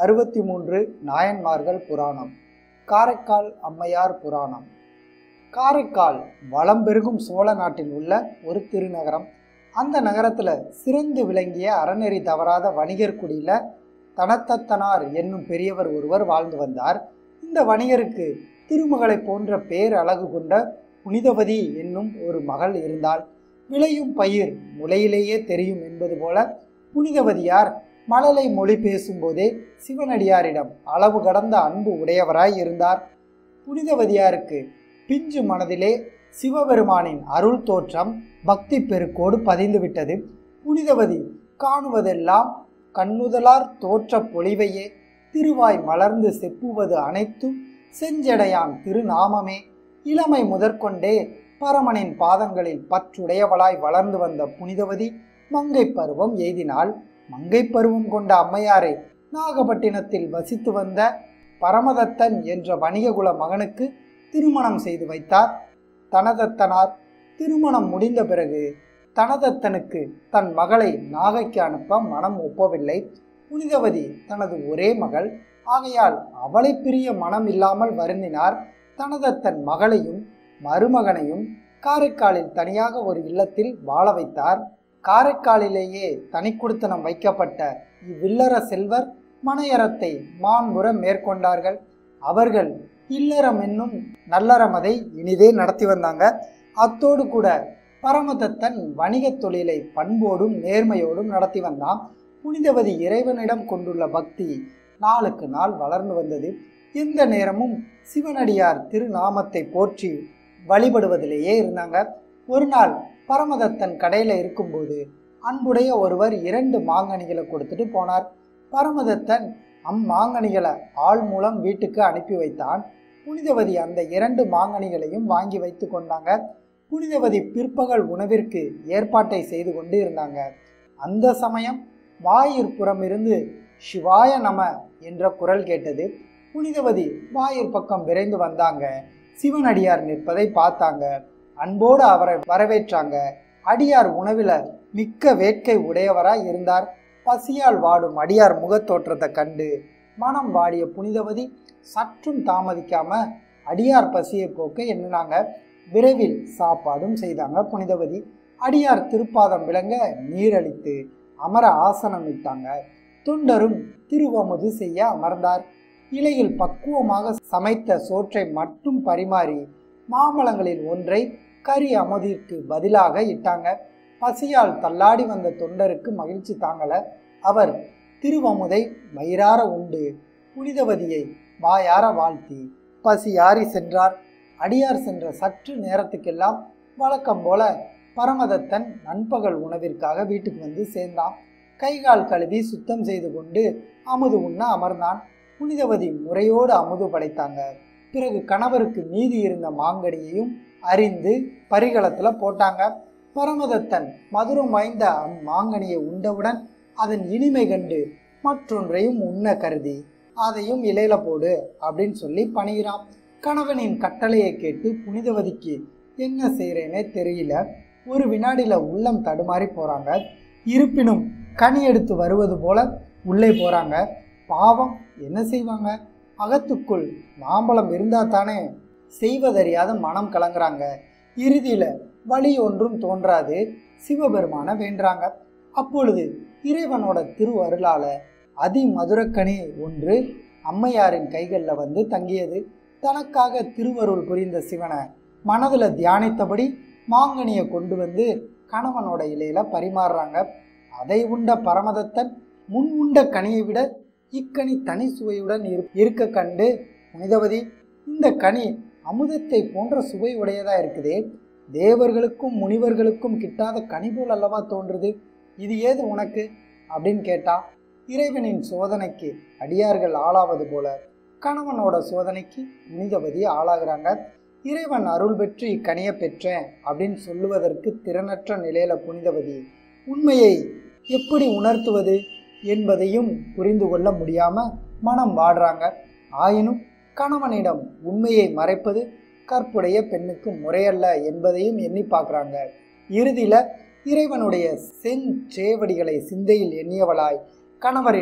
அறுபத்தி மூன்று நாயன்மார்கள் புராணம் காரைக்கால் அம்மையார் புராணம் காரைக்கால் வளம் பெருகும் சோழ நாட்டில் உள்ள ஒரு திருநகரம் அந்த நகரத்தில் சிறந்து விளங்கிய அறநெறி தவறாத வணிகர் குடியில் தனத்தத்தனார் என்னும் பெரியவர் ஒருவர் வாழ்ந்து வந்தார் இந்த வணிகருக்கு திருமகளை போன்ற பேர் அழகு கொண்ட புனிதவதி என்னும் ஒரு மகள் இருந்தாள் விளையும் பயிர் முளையிலேயே தெரியும் என்பது போல புனிதவதியார் மழலை மொழி பேசும்போதே சிவனடியாரிடம் அளவு கடந்த அன்பு உடையவராய் இருந்தார் புனிதவதியாருக்கு பிஞ்சு மனதிலே சிவபெருமானின் அருள் தோற்றம் பக்தி பெருக்கோடு பதிந்துவிட்டது புனிதவதி காணுவதெல்லாம் கண்ணுதலார் தோற்ற பொலிவையே திருவாய் மலர்ந்து செப்புவது அனைத்தும் செஞ்சடையான் திருநாமமே இளமை முதற்கொண்டே பரமனின் பாதங்களில் பற்றுடையவளாய் வளர்ந்து வந்த புனிதவதி மங்கை பருவம் எய்தினாள் மங்கை பருவம் கொண்ட அம்மையாரை நாகப்பட்டினத்தில் வசித்து வந்த பரமதத்தன் என்ற வணிககுல மகனுக்கு திருமணம் செய்து வைத்தார் தனதத்தனார் திருமணம் முடிந்த பிறகு தனதத்தனுக்கு தன் மகளை நாகைக்கு அனுப்ப மனம் ஒப்பவில்லை புனிதவதி தனது ஒரே மகள் ஆகையால் அவளை பிரிய மனம் இல்லாமல் வருந்தினார் தனதத்தன் மகளையும் மருமகனையும் காரைக்காலில் தனியாக ஒரு இல்லத்தில் வாழ வைத்தார் காரைக்காலிலேயே தனிக்குடித்தனம் வைக்கப்பட்ட இவ்வில்லற செல்வர் மனையறத்தை மாண்புற மேற்கொண்டார்கள் அவர்கள் இல்லறம் என்னும் நல்லறமதை இனிதே நடத்தி வந்தாங்க அத்தோடு கூட பரமதத்தன் வணிகத் தொழிலை பண்போடும் நேர்மையோடும் நடத்தி வந்தான் புனிதவதி இறைவனிடம் கொண்டுள்ள பக்தி நாளுக்கு நாள் வளர்ந்து வந்தது எந்த நேரமும் சிவனடியார் திருநாமத்தை போற்றி வழிபடுவதிலேயே இருந்தாங்க ஒரு நாள் பரமதத்தன் கடையில் இருக்கும்போது அன்புடைய ஒருவர் இரண்டு மாங்கனிகளை கொடுத்துட்டு போனார் பரமதத்தன் அம்மாங்கனிகளை ஆள் மூலம் வீட்டுக்கு அனுப்பி வைத்தான் புனிதவதி அந்த இரண்டு மாங்கனிகளையும் வாங்கி வைத்து கொண்டாங்க புனிதவதி பிற்பகல் உணவிற்கு ஏற்பாட்டை செய்து கொண்டு இருந்தாங்க அந்த சமயம் வாயிற்புறம் இருந்து சிவாய நம என்ற குரல் கேட்டது புனிதவதி வாயிற் பக்கம் விரைந்து வந்தாங்க சிவனடியார் நிற்பதை பார்த்தாங்க அன்போடு அவரை வரவேற்றாங்க அடியார் உணவில் மிக்க வேட்கை உடையவராய் இருந்தார் பசியால் வாடும் அடியார் முகத்தோற்றத்தை கண்டு மனம் வாடிய புனிதவதி சற்றும் தாமதிக்காம அடியார் பசியை போக்க எண்ணினாங்க விரைவில் சாப்பாடும் செய்தாங்க புனிதவதி அடியார் திருப்பாதம் விளங்க நீரழித்து அமர ஆசனம் இட்டாங்க தொண்டரும் திருவமுது செய்ய அமர்ந்தார் இலையில் பக்குவமாக சமைத்த சோற்றை மட்டும் பரிமாறி மாம்பழங்களில் ஒன்றை கறி அமுதிற்கு பதிலாக இட்டாங்க பசியால் தள்ளாடி வந்த தொண்டருக்கு மகிழ்ச்சி தாங்கல அவர் திருவமுதை வயிறார உண்டு புனிதவதியை வாயார வாழ்த்தி பசியாரி சென்றார் அடியார் சென்ற சற்று நேரத்துக்கெல்லாம் வழக்கம் போல பரமதத்தன் நண்பகல் உணவிற்காக வீட்டுக்கு வந்து சேர்ந்தான் கைகால் கழுவி சுத்தம் செய்து கொண்டு அமுது உண்ண அமர்ந்தான் புனிதவதி முறையோடு அமுது படைத்தாங்க பிறகு கணவருக்கு மீதி இருந்த மாங்கனியையும் அறிந்து பரிகளத்தில் போட்டாங்க பரமதத்தன் மதுரம் வாய்ந்த அம்மாங்கனியை உண்டவுடன் அதன் இனிமை கண்டு மற்றொன்றையும் உண்ண கருதி அதையும் இலையில போடு அப்படின்னு சொல்லி பணிகிறான் கணவனின் கட்டளையை கேட்டு புனிதவதிக்கு என்ன செய்கிறேனே தெரியல ஒரு வினாடியில் உள்ளம் தடுமாறி போகிறாங்க இருப்பினும் கனி எடுத்து வருவது போல உள்ளே போகிறாங்க பாவம் என்ன செய்வாங்க அகத்துக்குள் மாம்பழம் இருந்தால் தானே செய்வதறியாத மனம் கலங்குறாங்க இறுதியில் வழி ஒன்றும் தோன்றாது சிவபெருமான வேண்டுறாங்க அப்பொழுது இறைவனோட திருவருளால அதி மதுரக்கனி ஒன்று அம்மையாரின் கைகளில் வந்து தங்கியது தனக்காக திருவருள் புரிந்த சிவனை மனதில் தியானித்தபடி மாங்கனியை கொண்டு வந்து கணவனோட இலையில பரிமாறுறாங்க அதை உண்ட பரமதத்தன் முன் உண்ட கனியை விட இக்கனி தனி சுவையுடன் இருக்க கண்டு புனிதவதி இந்த கனி அமுதத்தை போன்ற சுவை உடையதா இருக்குதே தேவர்களுக்கும் முனிவர்களுக்கும் கிட்டாத கனி போல் அல்லவா தோன்றுது இது ஏது உனக்கு அப்படின்னு கேட்டா இறைவனின் சோதனைக்கு அடியார்கள் ஆளாவது போல கணவனோட சோதனைக்கு புனிதவதி ஆளாகிறாங்க இறைவன் அருள் பெற்று இக்கனியை பெற்றேன் அப்படின்னு சொல்லுவதற்கு திறனற்ற நிலையில புனிதவதி உண்மையை எப்படி உணர்த்துவது என்பதையும் புரிந்து கொள்ள முடியாம மனம் வாடுறாங்க ஆயினும் கணவனிடம் உண்மையை மறைப்பது கற்புடைய பெண்ணுக்கு முறையல்ல என்பதையும் எண்ணி பார்க்குறாங்க இறுதியில் இறைவனுடைய செஞ்சேவடிகளை சிந்தையில் எண்ணியவளாய் கணவரிடம்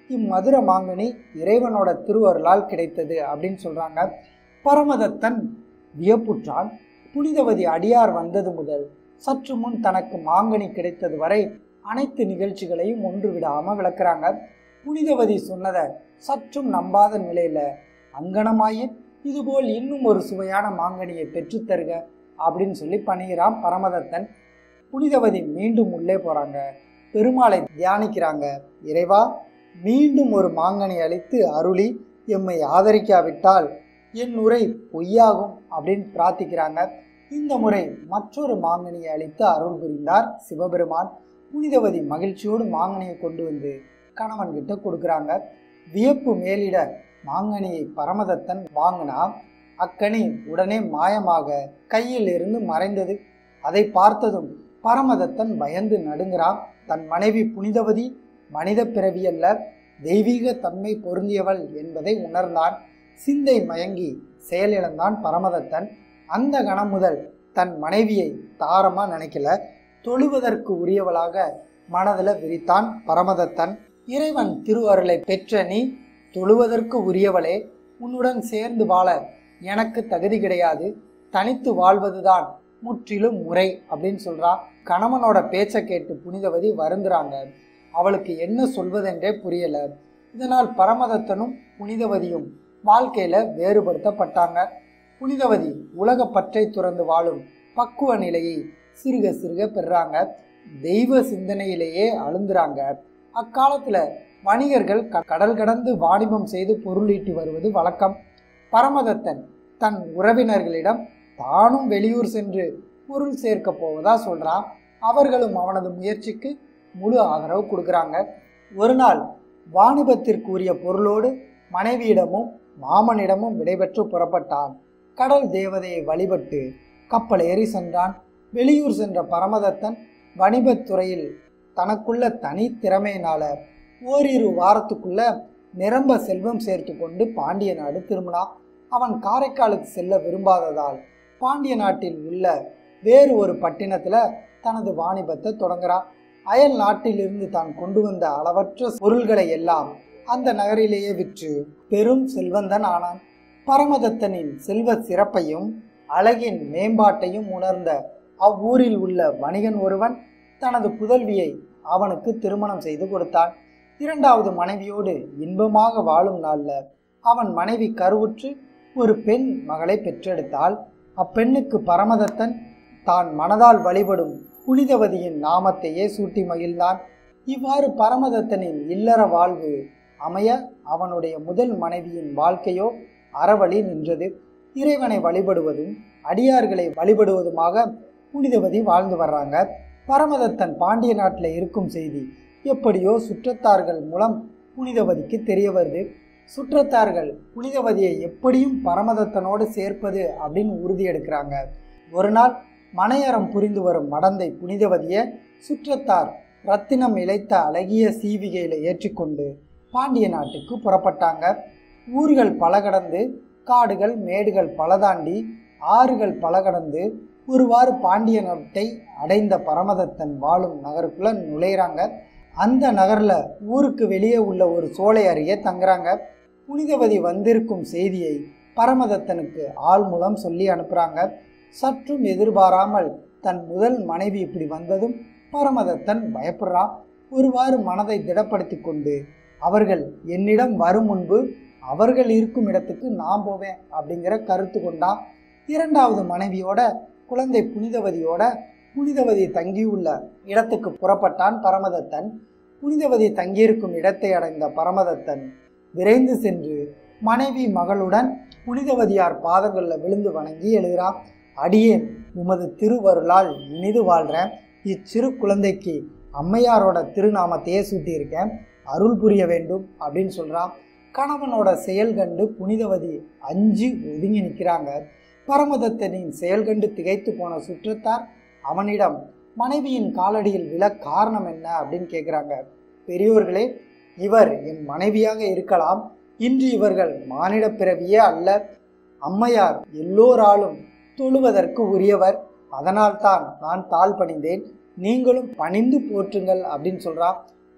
இம்மதுர மாங்கனி இறைவனோட திருவருளால் கிடைத்தது அப்படின்னு சொல்றாங்க பரமதத்தன் வியப்புற்றான் புனிதவதி அடியார் வந்தது முதல் சற்று முன் தனக்கு மாங்கனி கிடைத்தது வரை அனைத்து நிகழ்ச்சிகளையும் ஒன்று விடாம விளக்குறாங்க புனிதவதி சொன்னதை சற்றும் நம்பாத நிலையில அங்கனமாயின் இதுபோல் இன்னும் ஒரு சுவையான மாங்கனியை பெற்றுத் தருக அப்படின்னு சொல்லி பணிகிறான் பரமதத்தன் புனிதவதி மீண்டும் உள்ளே போறாங்க பெருமாளை தியானிக்கிறாங்க இறைவா மீண்டும் ஒரு மாங்கனி அளித்து அருளி எம்மை ஆதரிக்காவிட்டால் என் உரை பொய்யாகும் அப்படின்னு பிரார்த்திக்கிறாங்க இந்த முறை மற்றொரு மாங்கனியை அளித்து அருள் புரிந்தார் சிவபெருமான் புனிதவதி மகிழ்ச்சியோடு மாங்கனியை கொண்டு வந்து கணவன் கிட்ட கொடுக்குறாங்க வியப்பு மேலிட மாங்கனியை பரமதத்தன் வாங்கினா அக்கனி உடனே மாயமாக கையில் இருந்து மறைந்தது அதை பார்த்ததும் பரமதத்தன் பயந்து நடுங்கிறான் தன் மனைவி புனிதவதி மனித பிறவி அல்ல தெய்வீக தன்மை பொருந்தியவள் என்பதை உணர்ந்தான் சிந்தை மயங்கி செயலிழந்தான் பரமதத்தன் அந்த கணம் முதல் தன் மனைவியை தாரமா நினைக்கல தொழுவதற்கு உரியவளாக மனதில் விரித்தான் பரமதத்தன் இறைவன் திருவருளை பெற்ற நீ தொழுவதற்கு உரியவளே உன்னுடன் சேர்ந்து வாழ எனக்கு தகுதி கிடையாது தனித்து வாழ்வதுதான் முற்றிலும் முறை அப்படின்னு சொல்றான் கணவனோட பேச்சை கேட்டு புனிதவதி வருந்துறாங்க அவளுக்கு என்ன சொல்வதென்றே புரியல இதனால் பரமதத்தனும் புனிதவதியும் வாழ்க்கையில வேறுபடுத்தப்பட்டாங்க புனிதவதி உலக பற்றை துறந்து வாழும் பக்குவ நிலையை சிறுக சிறுக பெறாங்க தெய்வ சிந்தனையிலேயே அழுந்துறாங்க அக்காலத்துல வணிகர்கள் க- கடல் கடந்து வாணிபம் செய்து பொருளீட்டி வருவது வழக்கம் பரமதத்தன் தன் உறவினர்களிடம் தானும் வெளியூர் சென்று பொருள் சேர்க்க போவதா சொல்றான் அவர்களும் அவனது முயற்சிக்கு முழு ஆதரவு கொடுக்குறாங்க ஒரு நாள் வாணிபத்திற்கு உரிய பொருளோடு மனைவியிடமும் மாமனிடமும் விடைபெற்று புறப்பட்டான் கடல் தேவதையை வழிபட்டு கப்பல் ஏறி சென்றான் வெளியூர் சென்ற பரமதத்தன் வணிபத் துறையில் தனக்குள்ள தனி திறமையினால ஓரிரு வாரத்துக்குள்ள நிரம்ப செல்வம் சேர்த்து கொண்டு பாண்டிய நாடு திரும்பினான் அவன் காரைக்காலுக்கு செல்ல விரும்பாததால் பாண்டிய நாட்டில் உள்ள வேறு ஒரு பட்டினத்துல தனது வாணிபத்தை தொடங்குறான் அயல் நாட்டிலிருந்து தான் கொண்டு வந்த அளவற்ற பொருள்களை எல்லாம் அந்த நகரிலேயே விற்று பெரும் செல்வந்தன் ஆனான் பரமதத்தனின் செல்வ சிறப்பையும் அழகின் மேம்பாட்டையும் உணர்ந்த அவ்வூரில் உள்ள வணிகன் ஒருவன் தனது புதல்வியை அவனுக்கு திருமணம் செய்து கொடுத்தான் இரண்டாவது மனைவியோடு இன்பமாக வாழும் நாள்ல அவன் மனைவி கருவுற்று ஒரு பெண் மகளை பெற்றெடுத்தாள் அப்பெண்ணுக்கு பரமதத்தன் தான் மனதால் வழிபடும் புனிதவதியின் நாமத்தையே சூட்டி மகிழ்ந்தான் இவ்வாறு பரமதத்தனின் இல்லற வாழ்வு அமைய அவனுடைய முதல் மனைவியின் வாழ்க்கையோ அறவழி நின்றது இறைவனை வழிபடுவதும் அடியார்களை வழிபடுவதுமாக புனிதவதி வாழ்ந்து வர்றாங்க பரமதத்தன் பாண்டிய நாட்டில் இருக்கும் செய்தி எப்படியோ சுற்றத்தார்கள் மூலம் புனிதவதிக்கு தெரிய வருது சுற்றத்தார்கள் புனிதவதியை எப்படியும் பரமதத்தனோடு சேர்ப்பது அப்படின்னு உறுதி எடுக்கிறாங்க ஒரு நாள் மனையறம் புரிந்து வரும் மடந்தை புனிதவதியை சுற்றத்தார் ரத்தினம் இழைத்த அழகிய சீவிகையில ஏற்றிக்கொண்டு பாண்டிய நாட்டுக்கு புறப்பட்டாங்க ஊர்கள் பல கடந்து காடுகள் மேடுகள் பல தாண்டி ஆறுகள் பல கடந்து ஒருவாறு பாண்டிய நாட்டை அடைந்த பரமதத்தன் வாழும் நகருக்குள்ள நுழையிறாங்க அந்த நகர்ல ஊருக்கு வெளியே உள்ள ஒரு சோலை அருகே தங்குறாங்க புனிதவதி வந்திருக்கும் செய்தியை பரமதத்தனுக்கு ஆள் மூலம் சொல்லி அனுப்புறாங்க சற்றும் எதிர்பாராமல் தன் முதல் மனைவி இப்படி வந்ததும் பரமதத்தன் பயப்படுறான் ஒருவாறு மனதை திடப்படுத்தி கொண்டு அவர்கள் என்னிடம் வரும் முன்பு அவர்கள் இருக்கும் இடத்துக்கு நான் போவேன் அப்படிங்கிற கருத்து கொண்டான் இரண்டாவது மனைவியோட குழந்தை புனிதவதியோட புனிதவதி தங்கியுள்ள இடத்துக்கு புறப்பட்டான் பரமதத்தன் புனிதவதி தங்கியிருக்கும் இடத்தை அடைந்த பரமதத்தன் விரைந்து சென்று மனைவி மகளுடன் புனிதவதியார் பாதங்களில் விழுந்து வணங்கி எழுகிறான் அடியேன் உமது திருவருளால் இனிது வாழ்கிறேன் இச்சிறு குழந்தைக்கு அம்மையாரோட திருநாமத்தையே சூட்டியிருக்கேன் அருள் புரிய வேண்டும் அப்படின்னு சொல்கிறான் கணவனோட செயல் கண்டு புனிதவதி அஞ்சு ஒதுங்கி நிற்கிறாங்க பரமதத்தனின் செயல் கண்டு திகைத்து போன சுற்றத்தார் அவனிடம் மனைவியின் காலடியில் விழ காரணம் என்ன அப்படின்னு கேட்குறாங்க பெரியோர்களே இவர் என் மனைவியாக இருக்கலாம் இன்று இவர்கள் மானிட பிறவியே அல்ல அம்மையார் எல்லோராலும் தொழுவதற்கு உரியவர் அதனால்தான் நான் தாழ் பணிந்தேன் நீங்களும் பணிந்து போற்றுங்கள் அப்படின்னு சொல்றான்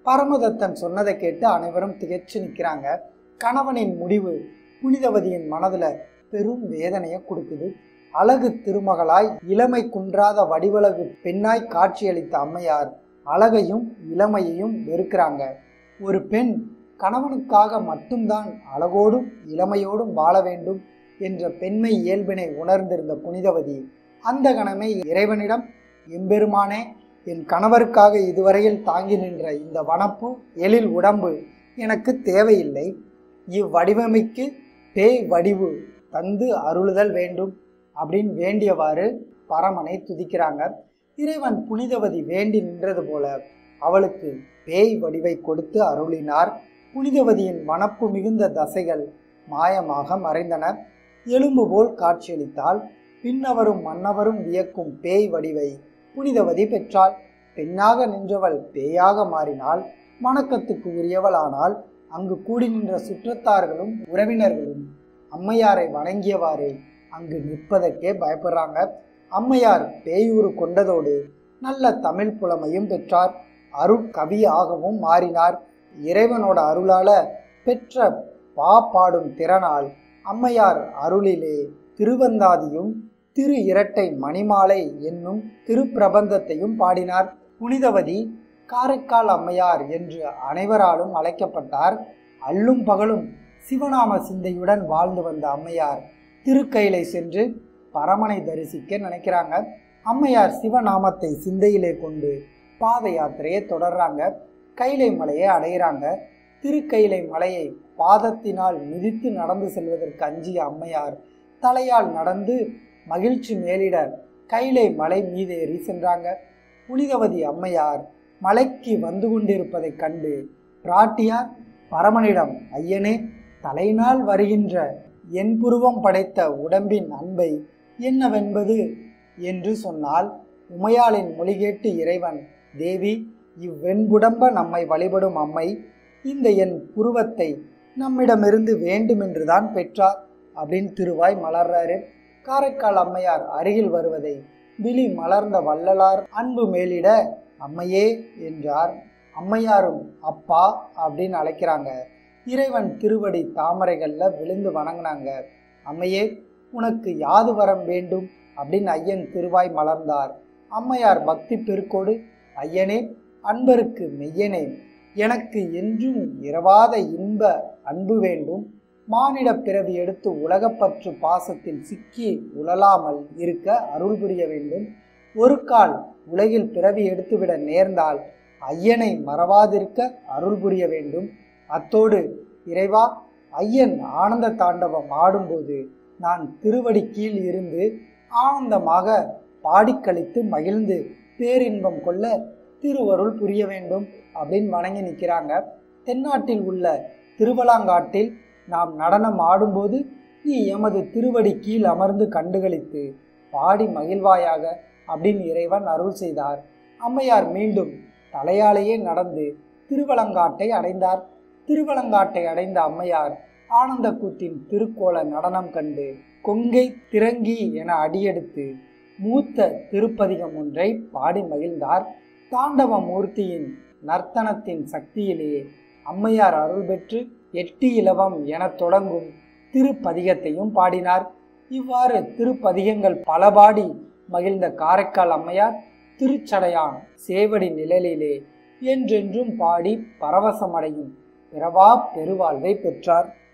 பரமதத்தன் சொன்னதை கேட்டு அனைவரும் திகைச்சு நிற்கிறாங்க கணவனின் முடிவு புனிதவதியின் மனதில் பெரும் வேதனையை கொடுக்குது அழகு திருமகளாய் இளமை குன்றாத வடிவழகு பெண்ணாய் காட்சியளித்த அம்மையார் அழகையும் இளமையையும் வெறுக்கிறாங்க ஒரு பெண் கணவனுக்காக மட்டும்தான் அழகோடும் இளமையோடும் வாழ வேண்டும் என்ற பெண்மை இயல்பினை உணர்ந்திருந்த புனிதவதி அந்த கணமே இறைவனிடம் எம்பெருமானே என் கணவருக்காக இதுவரையில் தாங்கி நின்ற இந்த வனப்பு எழில் உடம்பு எனக்கு தேவையில்லை இவ்வடிவமைக்கு பேய் வடிவு தந்து அருளுதல் வேண்டும் அப்படின்னு வேண்டியவாறு பரமனை துதிக்கிறாங்க இறைவன் புனிதவதி வேண்டி நின்றது போல அவளுக்கு பேய் வடிவை கொடுத்து அருளினார் புனிதவதியின் மனப்பு மிகுந்த தசைகள் மாயமாக மறைந்தன எலும்பு போல் காட்சியளித்தால் பின்னவரும் மன்னவரும் வியக்கும் பேய் வடிவை புனிதவதி பெற்றாள் பெண்ணாக நின்றவள் பேயாக மாறினாள் வணக்கத்துக்கு உரியவளானால் அங்கு கூடி நின்ற சுற்றத்தார்களும் உறவினர்களும் அம்மையாரை வணங்கியவாறு அங்கு நிற்பதற்கே பயப்படுறாங்க அம்மையார் பேயூறு கொண்டதோடு நல்ல தமிழ் புலமையும் பெற்றார் அருட்கவியாகவும் மாறினார் இறைவனோட அருளால பெற்ற பா பாடும் திறனால் அம்மையார் அருளிலே திருவந்தாதியும் திரு இரட்டை மணிமாலை என்னும் திருப்பிரபந்தத்தையும் பாடினார் புனிதவதி காரைக்கால் அம்மையார் என்று அனைவராலும் அழைக்கப்பட்டார் அல்லும் பகலும் சிவநாம சிந்தையுடன் வாழ்ந்து வந்த அம்மையார் திருக்கையிலை சென்று பரமனை தரிசிக்க நினைக்கிறாங்க அம்மையார் சிவநாமத்தை சிந்தையிலே கொண்டு பாத யாத்திரையை தொடர்றாங்க கைலை மலையை அடையிறாங்க திருக்கைலை மலையை பாதத்தினால் மிதித்து நடந்து செல்வதற்கு அஞ்சிய அம்மையார் தலையால் நடந்து மகிழ்ச்சி மேலிட கைலை மலை மீதேறி சென்றாங்க புனிதவதி அம்மையார் மலைக்கு வந்து கொண்டிருப்பதைக் கண்டு பிராட்டியார் பரமனிடம் ஐயனே தலையினால் வருகின்ற என் புருவம் படைத்த உடம்பின் அன்பை என்னவென்பது என்று சொன்னால் உமையாளின் மொழி கேட்டு இறைவன் தேவி இவ்வெண்புடம்ப நம்மை வழிபடும் அம்மை இந்த என் புருவத்தை நம்மிடமிருந்து வேண்டுமென்றுதான் பெற்றார் அப்படின்னு திருவாய் மலர்றாரு காரைக்கால் அம்மையார் அருகில் வருவதை விழி மலர்ந்த வள்ளலார் அன்பு மேலிட அம்மையே என்றார் அம்மையாரும் அப்பா அப்படின்னு அழைக்கிறாங்க இறைவன் திருவடி தாமரைகளில் விழுந்து வணங்கினாங்க அம்மையே உனக்கு யாது வரம் வேண்டும் அப்படின்னு ஐயன் திருவாய் மலர்ந்தார் அம்மையார் பக்தி பெருக்கோடு ஐயனே அன்பருக்கு மெய்யனே எனக்கு என்றும் இரவாத இன்ப அன்பு வேண்டும் மானிட பிறவி எடுத்து உலகப்பற்று பாசத்தில் சிக்கி உழலாமல் இருக்க அருள் புரிய வேண்டும் ஒரு கால் உலகில் பிறவி எடுத்துவிட நேர்ந்தால் ஐயனை மறவாதிருக்க அருள் புரிய வேண்டும் அத்தோடு இறைவா ஐயன் ஆனந்த தாண்டவம் ஆடும்போது நான் திருவடி கீழ் இருந்து ஆனந்தமாக பாடிக்கழித்து மகிழ்ந்து பேரின்பம் கொள்ள திருவருள் புரிய வேண்டும் அப்படின்னு வணங்கி நிற்கிறாங்க தென்னாட்டில் உள்ள திருவலாங்காட்டில் நாம் நடனம் ஆடும்போது நீ எமது திருவடி கீழ் அமர்ந்து கண்டுகளித்து பாடி மகிழ்வாயாக அப்படின்னு இறைவன் அருள் செய்தார் அம்மையார் மீண்டும் தலையாலேயே நடந்து திருவலங்காட்டை அடைந்தார் திருவலங்காட்டை அடைந்த அம்மையார் ஆனந்த கூத்தின் திருக்கோல நடனம் கண்டு கொங்கை திரங்கி என அடியெடுத்து மூத்த திருப்பதிகம் ஒன்றை பாடி மகிழ்ந்தார் தாண்டவ மூர்த்தியின் நர்த்தனத்தின் சக்தியிலே அம்மையார் அருள் பெற்று எட்டி இலவம் எனத் தொடங்கும் திருப்பதிகத்தையும் பாடினார் இவ்வாறு திருப்பதிகங்கள் பல பாடி மகிழ்ந்த காரைக்கால் அம்மையார் திருச்சடையான் சேவடி நிழலிலே என்றென்றும் பாடி பரவசமடையும் பிறவா பெருவாழ்வை பெற்றார்